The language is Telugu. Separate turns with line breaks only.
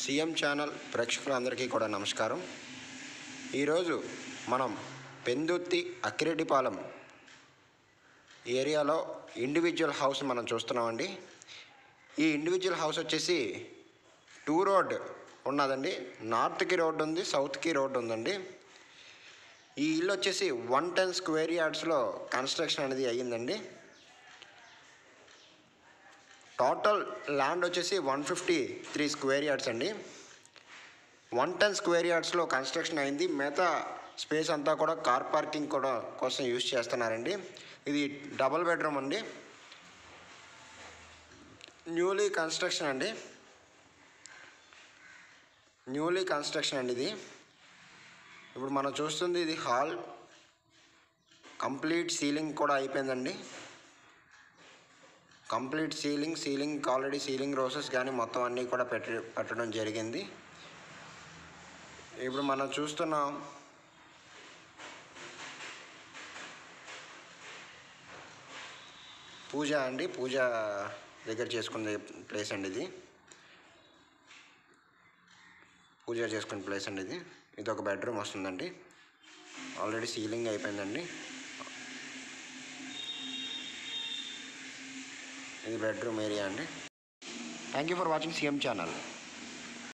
సీఎం ఛానల్ ప్రేక్షకులందరికీ కూడా నమస్కారం ఈరోజు మనం పెందుర్తి అక్కిరెడ్డిపాలెం ఏరియాలో ఇండివిజువల్ హౌస్ మనం చూస్తున్నామండి ఈ ఇండివిజువల్ హౌస్ వచ్చేసి టూ రోడ్ ఉన్నదండి నార్త్కి రోడ్ ఉంది సౌత్కి రోడ్ ఉందండి ఈ ఇల్లు వచ్చేసి వన్ టెన్ స్క్వేర్ యార్డ్స్లో కన్స్ట్రక్షన్ అనేది అయ్యిందండి టోటల్ ల్యాండ్ వచ్చేసి one fifty three square yards అండి వన్ టెన్ స్క్వేర్ యార్డ్స్లో కన్స్ట్రక్షన్ అయింది మిగతా స్పేస్ అంతా కూడా కార్ పార్కింగ్ కూడా కోసం యూజ్ చేస్తున్నారండి ఇది డబల్ బెడ్రూమ్ అండి న్యూలీ కన్స్ట్రక్షన్ అండి న్యూలీ కన్స్ట్రక్షన్ అండి ఇది ఇప్పుడు మనం చూస్తుంది ఇది హాల్ కంప్లీట్ సీలింగ్ కూడా అయిపోయిందండి complete ceiling ceiling already ceiling roses కానీ మొత్తం అన్నీ కూడా పెట్ట పెట్టడం జరిగింది ఇప్పుడు మనం చూస్తున్నాం పూజ అండి పూజ దగ్గర చేసుకునే ప్లేస్ అండి ఇది పూజ చేసుకునే ప్లేస్ అండి ఇది ఇది ఒక బెడ్రూమ్ వస్తుందండి ఆల్రెడీ సీలింగ్ అయిపోయిందండి ఇది బెడ్రూమ్ ఏరియా అండి thank you for watching CM channel